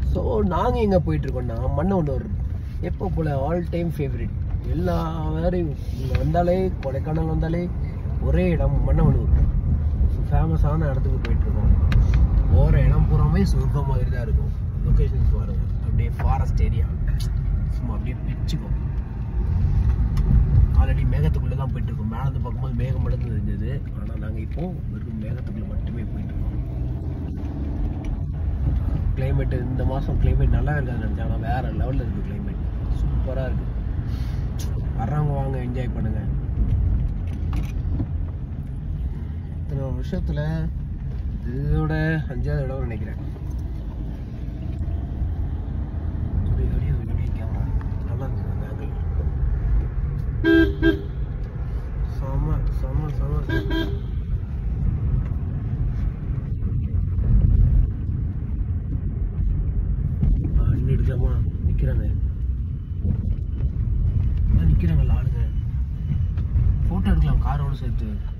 So நாங்கள் எங்கே போயிட்டுருக்கோம்னா மன்னவனூர் எப்போ போல் ஆல் டைம் ஃபேவரட் எல்லா வேறையும் இங்கே வந்தாலே கொடைக்கானல் வந்தாலே ஒரே இடம் மன்னவனூர் ஃபேமஸான இடத்துக்கு போயிட்டுருக்கோம் போகிற இடம் பூராமே சொர்க்கம் மாதிரி தான் இருக்கும் லொக்கேஷன்ஸ் பாருங்க அப்படியே ஃபாரஸ்ட் ஏரியா சும்மா அப்படியே பிச்சுக்கும் ஆல்ரெடி மேகத்துக்குள்ளே தான் போயிட்டுருக்கோம் மேலே இருந்து பார்க்கும்போது மேகம் மட்டும் இருந்தது ஆனால் நாங்கள் இப்போ வெறும் மேகத்துக்குள்ளே மட்டுமே போயிட்டுருக்கோம் கிளைமேட் இந்த மாதம் கிளைமேட் நல்லா இருக்காது நினச்சேன் ஆனால் வேறு லெவலில் இருக்குது கிளைமேட் சூப்பராக இருக்குது வர்றவங்க வாங்க என்ஜாய் பண்ணுங்க இத்தனை வருஷத்தில் இதோட அஞ்சாவது இடம் நினைக்கிறேன் அப்படியே அப்படியே அப்படியே கேமரா நல்லா இருக்குது அந்த angle. செம செம செம அண்ணி எடுக்கலாமா நிக்கிறாங்க நிக்கிறாங்கல்ல ஆளுங்க போட்டோ எடுக்கலாம் காரோட சேர்த்து